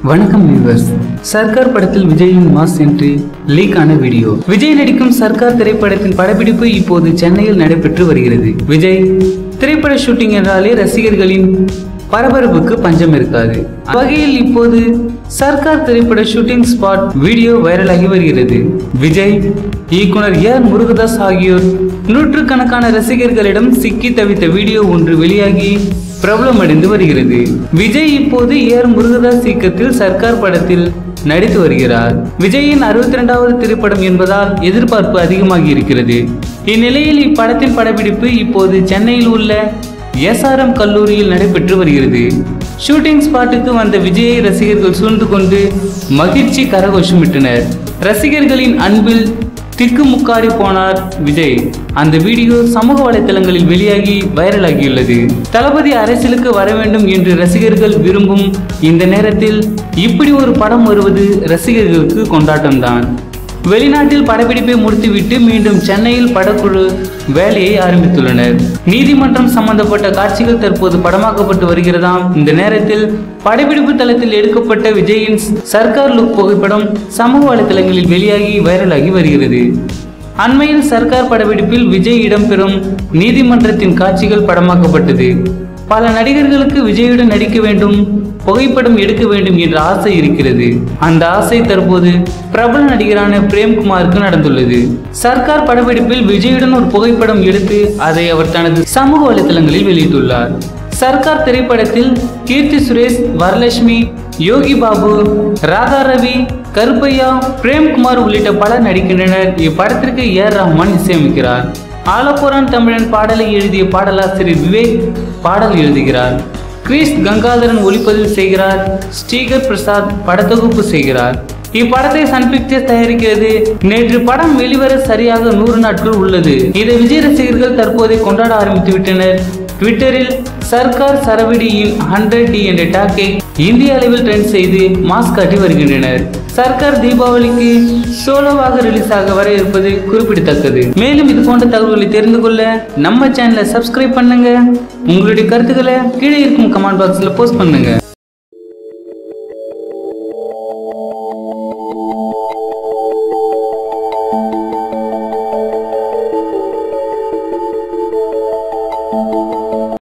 வணக்கம் வியூவர்ஸ் சர்க்கார் படத்தில் விஜயின் மாஸ் என்று லீக் ஆன வீடியோ விஜய் நடிக்கும் சர்க்கார் திரைப்படத்தின் படப்பிடிப்பு இப்போது சென்னையில் நடைபெற்று வருகிறது விஜய் திரைப்பட ஷூட்டிங் என்றாலே ரசிகர்களின் பரபரப்புக்கு பஞ்சம் இருக்காது வகையில் இப்போது சர்க்கார் திரைப்பட ஷூட்டிங் ஸ்பாட் வீடியோ வைரலாகி வருகிறது விஜய் இயக்குனர் ஏஆர் முருகதாஸ் ஆகியோர் நூற்றுக்கணக்கான ரசிகர்களிடம் சிக்கி தவித்த வீடியோ ஒன்று வெளியாகி பிரபலமடைந்து வருகிறது விஜய் இப்போது ஏஆர் முருகதாஸ் இயக்கத்தில் சர்க்கார் படத்தில் நடித்து வருகிறார் விஜயின் அறுபத்தி இரண்டாவது திரைப்படம் என்பதால் எதிர்பார்ப்பு அதிகமாகி இருக்கிறது இந்நிலையில் இப்படத்தின் படப்பிடிப்பு இப்போது சென்னையில் உள்ள எஸ்ஆர்எம் கல்லூரியில் நடைபெற்று வருகிறது ஷூட்டிங் ஸ்பாட்டுக்கு வந்த விஜயை ரசிகர்கள் சூழ்ந்து கொண்டு மகிழ்ச்சி கரகோஷமிட்டனர் ரசிகர்களின் அன்பில் திக்குமுக்காடி போனார் விஜய் அந்த வீடியோ சமூக வலைத்தளங்களில் வெளியாகி வைரலாகியுள்ளது தளபதி அரசியலுக்கு வர வேண்டும் என்று ரசிகர்கள் விரும்பும் இந்த நேரத்தில் இப்படி ஒரு படம் வருவது ரசிகர்களுக்கு கொண்டாட்டம்தான் வெளிநாட்டில் படப்பிடிப்பை முடித்துவிட்டு மீண்டும் சென்னையில் படக்குழு வேலையை ஆரம்பித்துள்ளனர் நீதிமன்றம் சம்பந்தப்பட்ட காட்சிகள் தற்போது படமாக்கப்பட்டு வருகிறதாம் இந்த நேரத்தில் படப்பிடிப்பு தளத்தில் எடுக்கப்பட்ட விஜயின் சர்க்கார் லுக் புகைப்படம் சமூக வலைதளங்களில் வெளியாகி வைரலாகி வருகிறது அண்மையில் சர்க்கார் படப்பிடிப்பில் விஜய் இடம்பெறும் நீதிமன்றத்தின் காட்சிகள் படமாக்கப்பட்டது பல நடிகர்களுக்கு விஜயுடன் நடிக்க வேண்டும் புகைப்படம் எடுக்க வேண்டும் என்ற ஆசை இருக்கிறது அந்த ஆசை தற்போது பிரபல நடிகரான பிரேம்குமாருக்கு நடந்துள்ளது சர்க்கார் படப்பிடிப்பில் விஜயுடன் ஒரு புகைப்படம் எடுத்து அதை அவர் தனது சமூக வலைதளங்களில் வெளியிட்டுள்ளார் சர்க்கார் திரைப்படத்தில் கீர்த்தி சுரேஷ் வரலட்சுமி யோகி பாபு ராதா ரவி கருப்பையா பிரேம்குமார் உள்ளிட்ட பலர் நடிக்கின்றனர் இப்படத்திற்கு ஏஆர் ரஹ்மான் இசையமைக்கிறார் ஆலப்புறான் தமிழன் பாடலை எழுதிய பாடலாசிரியர் விவேக் பாடல் எழுதுகிறார் கிரீஷ் கங்காதரன் ஒளிப்பதிவு செய்கிறார் ஸ்ரீகர் பிரசாத் படத்தொகுப்பு செய்கிறார் இப்படத்தை சன் பிக்சர்ஸ் தயாரிக்கிறது நேற்று படம் வெளிவர சரியாக நூறு நாட்கள் உள்ளது இதை விஜய் ரசிகர்கள் தற்போதை கொண்டாட ஆரம்பித்து விட்டனர் ட்விட்டரில் சர்க்கார் சரவடியின் ஹண்ட்ரட் டி என்ற டாக்கை இந்திய அளவில் ட்ரெண்ட் செய்து மாஸ் காட்டி வருகின்றனர் சர்க்கார் தீபாவளிக்கு சோலோவாக ரிலீஸ் ஆக வர இருப்பது குறிப்பிடத்தக்கது மேலும் இது போன்ற தகவல்களை தெரிந்து கொள்ள நம்ம சேனலை சப்ஸ்கிரைப் பண்ணுங்க உங்களுடைய கருத்துக்களை கீழே இருக்கும் கமெண்ட் பாக்ஸ்ல போஸ்ட் பண்ணுங்க